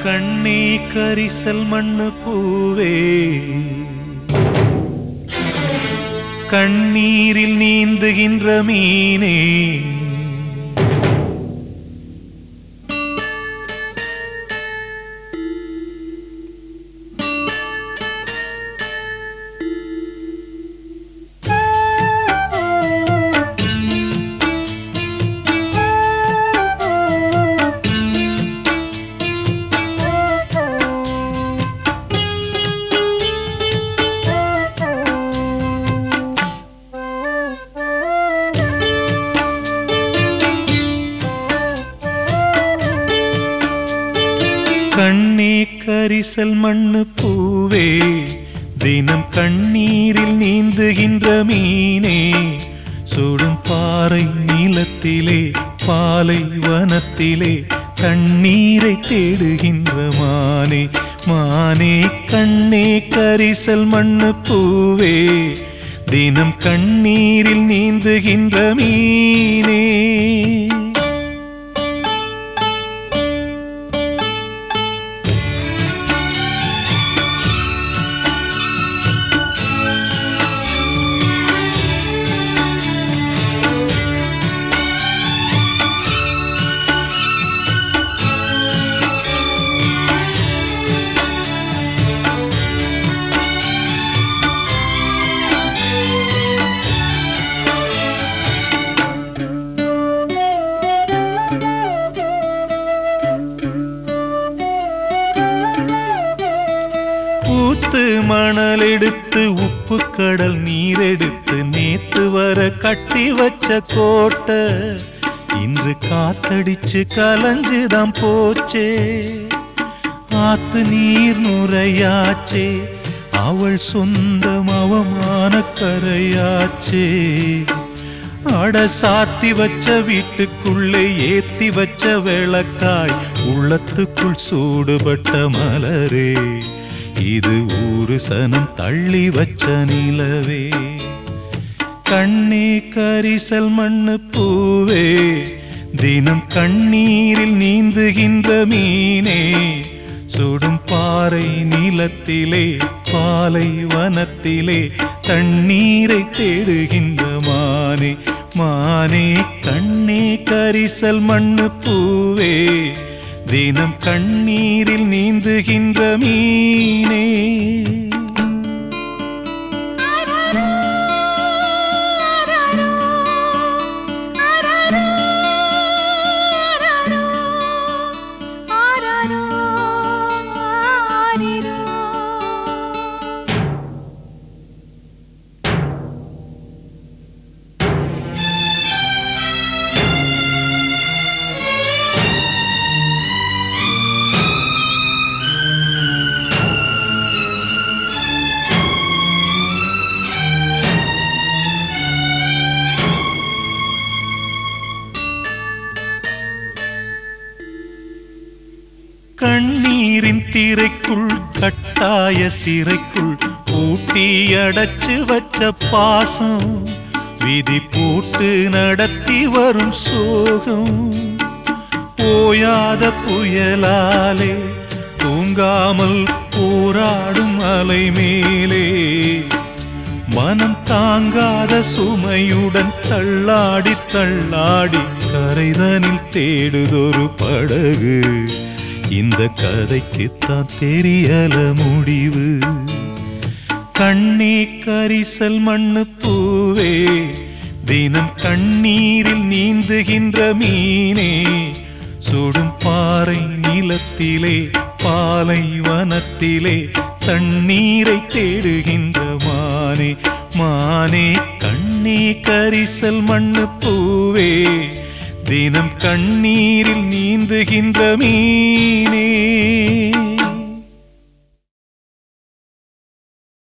கண்ணே கரிசல் மண்ணு பூவே கண்ணீரில் நீந்துகின்ற மீனே கண்ணே கரிசல் மண்ணு பூவே தினம் கண்ணீரில் நீந்துகின்ற மீனே சுடும் பாறை நீளத்திலே பாலை வனத்திலே தண்ணீரை தேடுகின்ற மானே மானே கண்ணே கரிசல் மண்ணு பூவே தினம் கண்ணீரில் நீந்துகின்ற மீனே ஊத்து மணல் எடுத்து உப்பு கடல் நீர் எடுத்து நேத்து வர கட்டி வச்ச கோட்டை இன்று காத்தடிச்சு கலஞ்சுதான் போச்சே ஆத்து நீர் நுரையாச்சே அவள் சொந்தம் அவமான கரையாச்சே அட சாத்தி வச்ச வீட்டுக்குள்ளே ஏத்தி வச்ச விளக்காய் உள்ளத்துக்குள் சூடுபட்ட மலரே இது ஊரு சனம் தள்ளி வச்ச நிலவே கண்ணே கரிசல் மண்ணு பூவே தினம் கண்ணீரில் நீந்துகின்ற மீனே சுடும் பாறை நீளத்திலே பாலை வனத்திலே தண்ணீரை தேடுகின்ற மானே மானே கண்ணே கரிசல் மண்ணு பூவே தினம் கண்ணீரில் நீந்துகின்ற மீனே கண்ணீரின் திரைக்குள் கட்டாய சிறைக்குள் பூட்டி அடைச்சு வச்ச பாசம் விதி போட்டு நடத்தி வரும் சோகம் ஓயாத புயலாலே தூங்காமல் போராடும் அலை மேலே மனம் தாங்காத சுமையுடன் தள்ளாடி தள்ளாடி கரைதனில் தேடுதொரு படகு இந்த கதைக்குத்தான் தெரியல முடிவு கண்ணே கரிசல் மண்ணு பூவே தினம் கண்ணீரில் நீந்துகின்ற மீனே சுடும் பாறை நிலத்திலே பாலை வனத்திலே தண்ணீரை தேடுகின்ற மானே மானே கண்ணே கரிசல் மண்ணு பூவே தினம் கண்ணீரில் நீந்துகின்ற மீனே